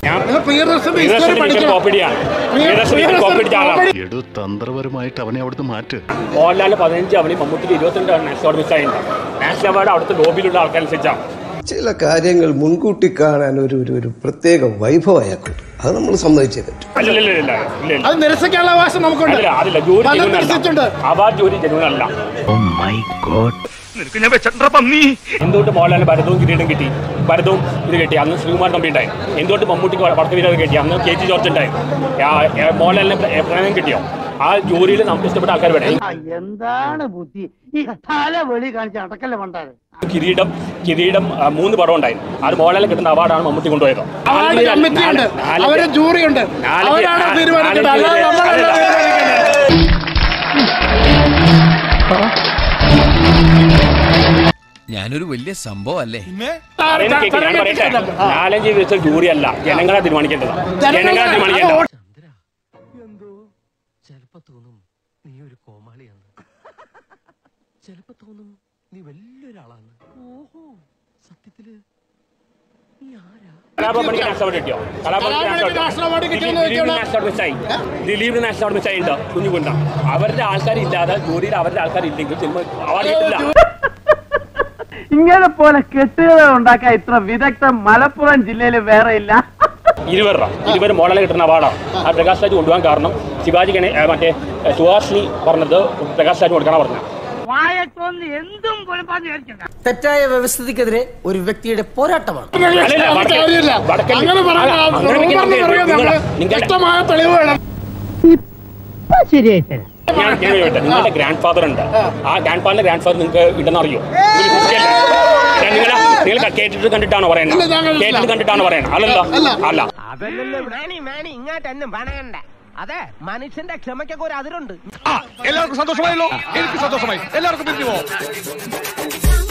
നിങ്ങൾ പ്രിയദർശന്റെ ഹിസ്റ്ററി പ്രിയദർശന്റെ പഠിക്കണം കോപ്പിടിയാണ് പ്രിയദർശന്റെ പ്രിയദർശൻ കോപ്പിടിച്ച ആളാണ് കോമഡി എടു തന്ത്രപരമായിട്ട് അവനെ അവിടുന്ന് മാറ്റ് മോഹൻലാലിന് പതിനഞ്ച് അവണി മമ്മൂട്ടിക്ക് ഇരുപത്തിരണ്ട് നാഷണൽ അവാർഡ് മിസ്സായിട്ടുണ്ട് നാഷണൽ അവാർഡ് അവിടുത്തെ ലോബിയിലുള്ള ആൾക്കനുസരിച്ചാണ് ചില കാര്യങ്ങൾ മുൻകൂട്ടി കാണാൻ ഒരു ഒരു ഒരു പ്രത്യേക വൈഭവം അയാൾക്കുണ്ട് അത് നമ്മൾ സമ്മതിച്ചേ പറ്റും അല്ലല്ല ഇല്ല ഇല്ല അത് നിരസിക്കാനുള്ള അവകാശം നമുക്കുണ്ട് അതില്ല അതില്ല ജോലി പലരും ജനുവൻ നിരസിച്ചിട്ടുണ്ട് അല്ല അവാർഡ് ജോലി ജനുവൻ അല്ല എന്തുകൊണ്ട് മോഹൻലാലിന് ഭരതവും കിരീടം കിട്ടി ഭരതവും ഇത് കിട്ടി അന്ന് ശ്രീകുമാർ തമ്പി ഉണ്ടായി എന്തുകൊണ്ട് മമ്മൂട്ടിക്ക് വടക്ക് വീരത് കിട്ടി അന്ന് കെ ജി ജോർജ് ഉണ്ടായി ആ, ഏ, മോഹൻലാലിന് പ്ര- പ്രണയം കിട്ടിയോ ആ ജോലിയിൽ നമുക്ക് ഇഷ്ടപ്പെട്ട ആൾക്കാർ വേണം എന്താണ് ബുദ്ധി ഈ തല വെളി കാണിച്ച് അടക്കല്ലേ മണ്ടാരെ കിരീടം കിരീടം ആ, മൂന്ന് പടം ഉണ്ടായി അത് മോഹൻലാലിന് കിട്ടുന്ന അവാർഡാണ് മമ്മൂട്ടി കൊണ്ടുപോയത് അവാർഡ് നാല് കമ്മിറ്റി ഉണ്ട് നാല് അവരെ ജൂറി ഉണ്ട് നാല് അവരാണ് നാല് തീരുമാനിക്കേണ്ടത് നാല് അല്ലാതെ നമ്മളല്ല അല്ല. തീരുമാനിക്കേണ്ടത് ഞാനൊരു വലിയ സംഭവം അല്ലേ പറയുന്നത് കേൾക്ക്, ഞാൻ പറയട്ടെ നാലഞ്ച് ദിവസം ജൂറി അല്ല ജനങ്ങളെ തീരുമാനിക്കേണ്ടത് ജനങ്ങളെ തീരുമാനിക്കേണ്ടത് എന്തോ ചിലപ്പോ തോന്നും നീ ഒരു കോമാളിയാണ് ചിലപ്പോ തോന്നും നീ വലിയൊരാളാണ് ഓഹോ സത്യത്തില് നീ ആരാ കലാഭവനിക്ക് നാഷണൽ അവാർഡ് കിട്ടിയോ കലാഭവനിക്ക് കലാഭവനിക്ക് നാഷണൽ അവാർഡ് കിട്ടിയെന്ന് ദിലീപിന് വെച്ചാൽ നാഷണൽ അവാർഡ് മിസ്സായി ദിലീപിന് നാഷണൽ അവാർഡ് മിസ്സായിട്ടുണ്ട് കുഞ്ഞുകുണ്ട അവരുടെ ആൾക്കാർ ഇല്ലാതെ ജൂറിയിൽ അവരുടെ ആൾക്കാർ ഇല്ലെങ്കിൽ സിനിമ അവാർഡ് കിട്ടില്ല ഇങ്ങനെ പോലെ കെട്ടുകഥ ഉണ്ടാക്കാൻ ഇത്ര വിദഗ്ധം മലപ്പുറം ജില്ലയിൽ വേറെ ഇല്ല ഇരുവർ ഇരുവർ മോഡൽ കിട്ടുന്ന അവാർഡാണ് ആ പ്രകാശ് രാജ് കൊണ്ടുപോകാൻ കാരണം ശിവാജി ഗണേ ഏ, മറ്റേ ഏ, സുഹാസിനി പറഞ്ഞത് പ്രകാശ് രാജ് കൊടുക്കണം പറഞ്ഞത് വായത്തോന്ന് എന്തും കുഴപ്പമെന്ന് വിചാരിക്കണ്ട തെറ്റായ വ്യവസ്ഥിതിക്കെതിരെ ഒരു വ്യക്തിയുടെ പോരാട്ടമാണ് അല്ലല്ല, അത് വടക്കൻ- കാര്യമില്ല. വടക്കൻ- അങ്ങനെ പറയാൻ അല്ല, അങ്ങനെ റൂമറിന് നിങ്ങൾ- പറയാൻ നിങ്ങൾ- നമ്മള് നിങ്ങൾ- വ്യക്തമായ തെളിവ് വേണം ശരിയായി തരാം ഞാൻ ഞാൻ ചോദിക്കട്ടെ നിങ്ങളുടെ ഗ്രാൻഡ് ഫാദർ ഉണ്ട് ആ ഗ്രാൻഡ് ഫാദറിന്റെ ഗ്രാൻഡ് ഫാദർ നിങ്ങൾക്ക് ഇടുന്ന അറിയോ നിങ്ങൾ നിങ്ങൾ കേട്ടിട്ട് കണ്ടിട്ടാണോ പറയുന്നത് ഇല്ല, ഞാൻ കണ്ടിട്ടില്ല. കേട്ടിട്ട് കണ്ടിട്ടാണോ പറയുന്നത് അല്ലല്ലോ അല്ല അതല്ലല്ലോ വേണി വേണി ഇങ്ങോട്ടെന്നും പണയണ്ട അതെ മനുഷ്യന്റെ ക്ഷമയ്ക്കൊക്കെ ഒരു അതിരുണ്ട് എല്ലാവർക്കും സന്തോഷമായല്ലോ എനിക്ക് സന്തോഷമായി എല്ലാവർക്കും പിരിഞ്ഞു പോവാം